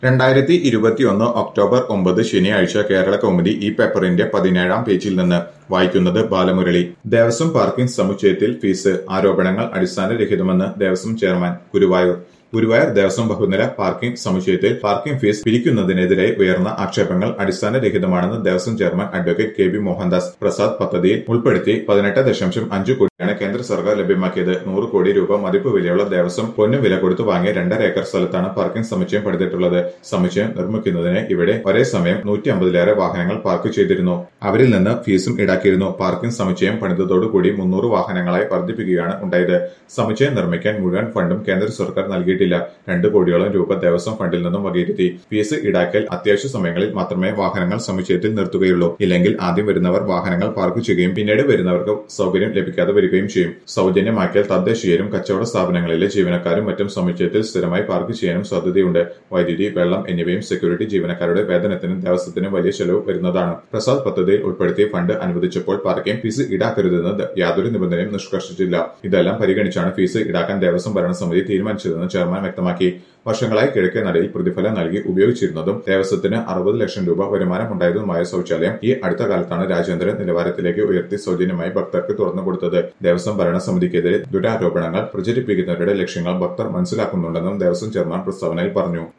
രണ്ടായിരത്തി ഇരുപത്തിയൊന്ന് ഒക്ടോബർ ഒമ്പത് ശനിയാഴ്ച കേരള കൗമുദി ഈ പേപ്പറിന്റെ പതിനേഴാം പേജിൽ നിന്ന് വായിക്കുന്നത് ബാലമുരളി ദേവസ്വം പാർക്കിംഗ് സമുച്ചയത്തിൽ ഫീസ് ആരോപണങ്ങൾ അടിസ്ഥാനരഹിതമെന്ന് ദേവസ്വം ചെയർമാൻ ഗുരുവായൂർ ഗുരുവായൂർ ദേവസ്വം ബഹുനില പാർക്കിംഗ് സമുച്ചയത്തിൽ പാർക്കിംഗ് ഫീസ് പിരിക്കുന്നതിനെതിരെ ഉയർന്ന ആക്ഷേപങ്ങൾ അടിസ്ഥാനരഹിതമാണെന്ന് Devaswom chairman advocate K V Mohandas Prasad പദ്ധതിയിൽ ഉൾപ്പെടുത്തി പതിനെട്ട് ദശാംശം അഞ്ച് കോടിയാണ് കേന്ദ്ര സർക്കാർ ലഭ്യമാക്കിയത് നൂറ് കോടി രൂപ മതിപ്പ് വിലയുള്ള ദേവസ്വം പൊന്നും വില കൊടുത്തു വാങ്ങിയ രണ്ടര ഏക്കർ സ്ഥലത്താണ് പാർക്കിംഗ് സമുച്ചയം പണിതിട്ടുള്ളത് സമുച്ചയം നിർമ്മിക്കുന്നതിന് ഇവിടെ ഒരേ സമയം നൂറ്റി അമ്പതിലേറെ വാഹനങ്ങൾ പാർക്ക് ചെയ്തിരുന്നു അവരിൽ നിന്ന് ഫീസും ഈടാക്കിയിരുന്നു പാർക്കിംഗ് സമുച്ചയം പണിതതോടുകൂടി മുന്നൂറ് വാഹനങ്ങളായി വർദ്ധിപ്പിക്കുകയാണ് ഉണ്ടായത് സമുച്ചയം നിർമ്മിക്കാൻ മുഴുവൻ ഫണ്ടും കേന്ദ്ര സർക്കാർ നൽകിയിട്ടില്ല രണ്ട് കോടിയോളം രൂപ ദേവസ്വം ഫണ്ടിൽ നിന്നും വകയിരുത്തി ഫീസ് ഈടാക്കൽ അത്യാവശ്യ സമയങ്ങളിൽ മാത്രമേ വാഹനങ്ങൾ സമുച്ചയത്തിൽ നിർത്തുകയുള്ളൂ ഇല്ലെങ്കിൽ ആദ്യം വരുന്നവർ വാഹനങ്ങൾ പാർക്ക് ചെയ്യുകയും പിന്നീട് വരുന്നവർക്ക് സൗകര്യം ലഭിക്കാതെ വരികയും ചെയ്യും സൗജന്യമാക്കിയാൽ തദ്ദേശീയരും കച്ചവട സ്ഥാപനങ്ങളിലെ ജീവനക്കാരും മറ്റും സമുച്ചയത്തിൽ സ്ഥിരമായി പാർക്ക് ചെയ്യാനും സാധ്യതയുണ്ട് വൈദ്യുതി വെള്ളം എന്നിവയും സെക്യൂരിറ്റി ജീവനക്കാരുടെ വേതനത്തിനും ദേവസ്വത്തിനും വലിയ ചെലവ് വരുന്നതാണ് പ്രസാദ് പദ്ധതിയിൽ ഉൾപ്പെടുത്തി ഫണ്ട് അനുവദിച്ചപ്പോൾ പാർക്കിംഗ് ഫീസ് ഈടാക്കരുതെന്ന് യാതൊരു നിബന്ധനയും നിഷ്കർഷിച്ചില്ല ഇതെല്ലാം പരിഗണിച്ചാണ് ഫീസ് ഈടാക്കാൻ ദേവസ്വം ഭരണസമിതി തീരുമാനിച്ചതെന്ന് ചെയർമാൻ വ്യക്തമാക്കി വർഷങ്ങളായി കിഴക്കേ നടയിൽ പ്രതിഫലം നൽകി ഉപയോഗിച്ചിരുന്നതും ദേവസ്വത്തിന് അറുപത് ലക്ഷം രൂപ വരുമാനമുണ്ടായതുമായ ശൌചാലയം ഈ അടുത്ത കാലത്താണ് രാജ്യാന്തര നിലവാരത്തിലേക്ക് ഉയർത്തി സൗജന്യമായി ഭക്തർക്ക് തുറന്നു കൊടുത്തത് ദേവസ്വം ഭരണസമിതിക്കെതിരെ ദുരാരോപണങ്ങൾ പ്രചരിപ്പിക്കുന്നവരുടെ ലക്ഷ്യങ്ങൾ ഭക്തർ മനസ്സിലാക്കുന്നുണ്ടെന്നും ദേവസ്വം ചെയർമാൻ പ്രസ്താവനയിൽ പറഞ്ഞു